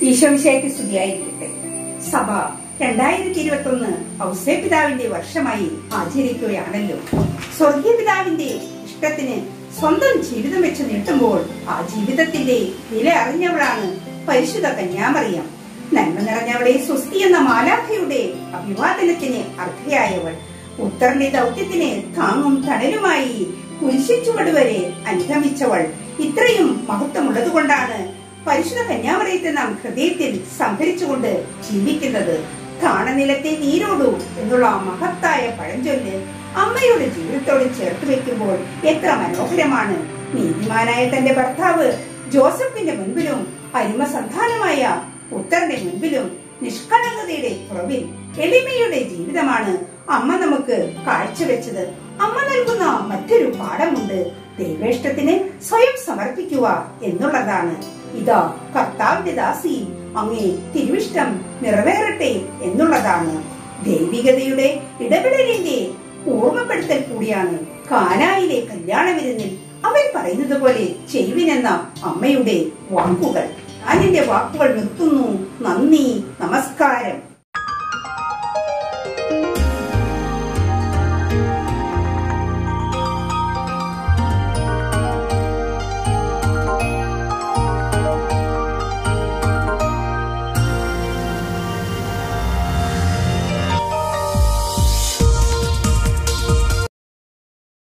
ഈശോവിശേക്ക് സ്തുതിയായിരിക്കട്ടെ സഭ രണ്ടായിരത്തി ഇരുപത്തി ഒന്ന് ഔസേപിതാവിന്റെ വർഷമായി ആചരിക്കുകയാണല്ലോ സ്വർഗീയ പിതാവിന്റെ ഇഷ്ടത്തിന് സ്വന്തം ജീവിതം വെച്ച് നീട്ടുമ്പോൾ ആ ജീവിതത്തിന്റെ വില അറിഞ്ഞവളാണ് പരിശുദ്ധ കന്യാമറിയം നന്മ നിറഞ്ഞവളെ സ്വസ്തി എന്ന മാലാഖയുടെ അഭിവാദനത്തിന് അർഹയായവൾ ഉത്തറിന്റെ ദൗത്യത്തിന് താങ്ങും തണലുമായി കുരിശിച്ചുവട് വരെ അനുഗമിച്ചവൾ ഇത്രയും മഹത്വമുള്ളതുകൊണ്ടാണ് പരിശുദ്ധ കന്യാമറിയത്തെ നാം ഹൃദയത്തിൽ സംഭരിച്ചുകൊണ്ട് ജീവിക്കുന്നത് താണനിലത്തെ നീരോടു എന്നുള്ള ആ മഹത്തായ പഴഞ്ചൊല്ല് അമ്മയുടെ ജീവിതത്തോട് ചേർത്ത് വെക്കുമ്പോൾ എത്ര മനോഹരമാണ് നീതിമാനായ തന്റെ ഭർത്താവ് ജോസഫിന്റെ മുൻപിലും അരിമസന്താനമായ ഉത്തറിന്റെ മുൻപിലും നിഷ്കളങ്കതയുടെ കുറവിൽ എളിമയുടെ ജീവിതമാണ് അമ്മ നമുക്ക് കാഴ്ചവെച്ചത് അമ്മ നൽകുന്ന മറ്റൊരു പാഠമുണ്ട് ദൈവേഷ്ടത്തിന് സ്വയം സമർപ്പിക്കുക എന്നുള്ളതാണ് ഇതാ കർത്താവിന്റെ ദാസി അങ്ങേ തിരുവിഷ്ടം നിറവേറട്ടെ എന്നുള്ളതാണ് ദൈവികതയുടെ ഇടപെടലിന്റെ ഓർമ്മപ്പെടുത്തൽ കൂടിയാണ് കാനായിലെ കല്യാണ വിരുന്നിൽ അവൻ പറയുന്നത് പോലെ ചെയ്യുവിനെന്ന അമ്മയുടെ വാക്കുകൾ ഞാൻ എന്റെ വാക്കുകൾ നിർത്തുന്നു നന്ദി നമസ്കാരം